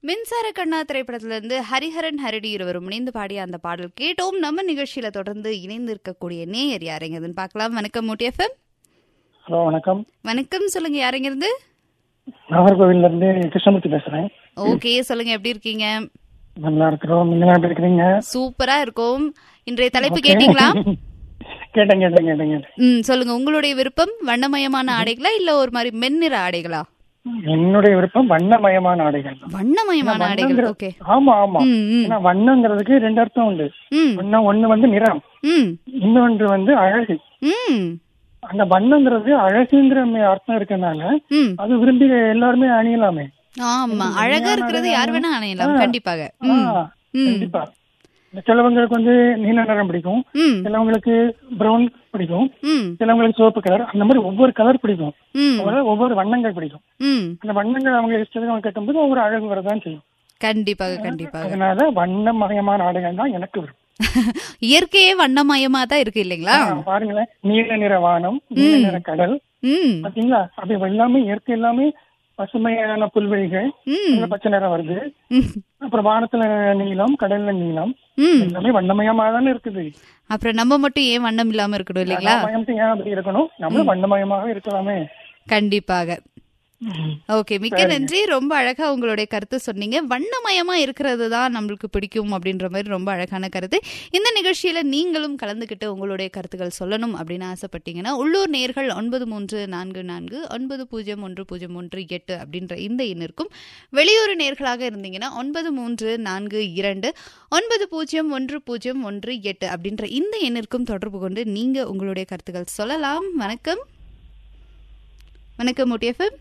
மின்சார கண்ணா திரைப்படத்துல இருந்து ஹரிஹரன் ஹரடி இருவரும் இணைந்து பாடிய அந்த பாடல் கேட்டோம் நம்ம நிகழ்ச்சியில தொடர்ந்து இணைந்து இருக்கக்கூடிய நேயர் யாருங்கிறதுன்னு பார்க்கலாம் வணக்கம் மூட்டி எஃப்எம் ஹலோ வணக்கம் வணக்கம் சொல்லுங்க யாருங்கிறது நாகர்கோவில்ல இருந்து கிருஷ்ணமூர்த்தி பேசுறேன் ஓகே சொல்லுங்க எப்படி இருக்கீங்க நல்லா இருக்கிறோம் நீங்க எப்படி இருக்கிறீங்க சூப்பரா இருக்கும் இன்றைய தலைப்பு கேட்டீங்களா கேட்டேன் கேட்டேன் கேட்டேன் கேட்டேன் ம் சொல்லுங்க உங்களுடைய விருப்பம் வண்ணமயமான ஆடைகளா இல்ல ஒரு மாதிரி மென்னிற ஆடைகளா என்னுடைய விருப்பம் வண்ணமயமான ஆடைகள் தான். வண்ணமயமான ஆடைகள் வண்ணங்கிற- ஓகே ஆமா ஆமா ம் ம் ஏன்னா வண்ணங்கிறதுக்கு ரெண்டு அர்த்தம் உண்டு ம் வண்ணம் ஒண்ணு வந்து நிறம் ம் இன்னொன்று வந்து அழகு ம் அந்த வண்ணங்கிறது அழகுங்கிற மே- அர்த்தம் இருக்கனால ம் அது விரும்பி எல்லாருமே அணியலாமே ஆமா அழகா இருக்கிறது யார் வேணா அணையலாம் கண்டிப்பாக ஆ, ம் ம் கண்டிப்பா சிலவங்களுக்கு வந்து நீல நிறம் பிடிக்கும் ம் சிலவங்களுக்கு பிரவுன் பிடிக்கும் ம் சிலவங்களுக்கு சிவப்பு கலர் அந்த மாதிரி ஒவ்வொரு கலர் பிடிக்கும் ம் அதாவது ஒவ்வொரு வண்ணங்கள் பிடிக்கும் ம் அந்த வண்ணங்கள் அவங்க இஷ்டத்துக்கு அவங்க கட்டும்போது ஒவ்வொரு அழகு வரதான் செய்யும் கண்டிப்பாக கண்டிப்பாக அதனால வண்ணமயமான ஆடைகள் தான் எனக்கு விருப்பம் இயற்கையே வண்ணமயமா தான் இருக்கு இல்லைங்களா ஆ, பாருங்களேன் நீல நிற வானம் நீல நிற கடல் ம் பாத்தீங்களா அப்படி எல்லாமே இயற்கை எல்லாமே பசுமையான புல்வெளிகள் ம் அதுல பச்சை நிறம் வருது ம், அப்புறம் வானத்துல நீலம் கடல்ல நீலம் ம் எல்லாமே வண்ணமயமா தானே இருக்குது அப்புறம் நம்ம மட்டும் ஏன் வண்ணம் இல்லாம இருக்கணும் இல்லைங்களா வண்ணமயம் ஏன் அப்படி இருக்கணும் நம்மளும் வண்ணமயமாக இருக்கலாமே கண்டிப்பாக ஓகே மிக்க நன்றி ரொம்ப அழகா உங்களுடைய கருத்து சொன்னீங்க வண்ணமயமா இருக்கிறது தான் நம்மளுக்கு பிடிக்கும் அப்படின்ற மாதிரி ரொம்ப அழகான கருத்து இந்த நிகழ்ச்சியில நீங்களும் கலந்துக்கிட்டு உங்களுடைய கருத்துக்கள் சொல்லணும் அப்படின்னு ஆசைப்பட்டீங்கன்னா உள்ளூர் நேர்கள் ஒன்பது மூன்று நான்கு நான்கு ஒன்பது பூஜ்ஜியம் ஒன்று பூஜ்ஜியம் ஒன்று எட்டு அப்படின்ற இந்த எண்ணிற்கும் வெளியூர் நேர்களாக இருந்தீங்கன்னா ஒன்பது மூன்று நான்கு இரண்டு ஒன்பது பூஜ்ஜியம் ஒன்று பூஜ்ஜியம் ஒன்று எட்டு அப்படின்ற இந்த எண்ணிற்கும் தொடர்பு கொண்டு நீங்க உங்களுடைய கருத்துக்கள் சொல்லலாம் வணக்கம் வணக்கம் முட்டியஃபம்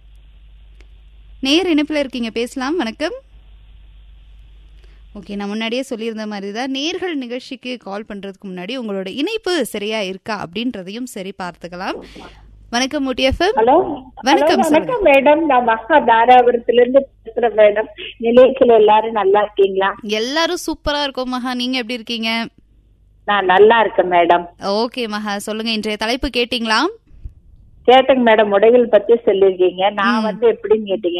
நேர் இணைப்பில் இருக்கீங்க பேசலாம் வணக்கம் ஓகே நான் முன்னாடியே சொல்லியிருந்த மாதிரி தான் நேர்கள் நிகழ்ச்சிக்கு கால் பண்றதுக்கு முன்னாடி உங்களோட இணைப்பு சரியா இருக்கா அப்படின்றதையும் சரி பார்த்துக்கலாம் வணக்கம் முட்டியஃபம் ஹலோ வணக்கம், ஹலோ, வணக்கம் மேடம் நான் மகா தாராபுரத்துல இருந்து பேசுறேன் மேடம் நிலையத்துல எல்லாரும் நல்லா இருக்கீங்களா எல்லாரும் சூப்பரா இருக்கும் மகா நீங்க எப்படி இருக்கீங்க நான் நல்லா இருக்கேன் மேடம் ஓகே மகா சொல்லுங்க இன்றைய தலைப்பு கேட்டீங்களா கேட்டேங்க மேடம் உடைகள் பத்தி சொல்லிருக்கீங்க நான் வந்து எப்படின்னு கேட்டீங்க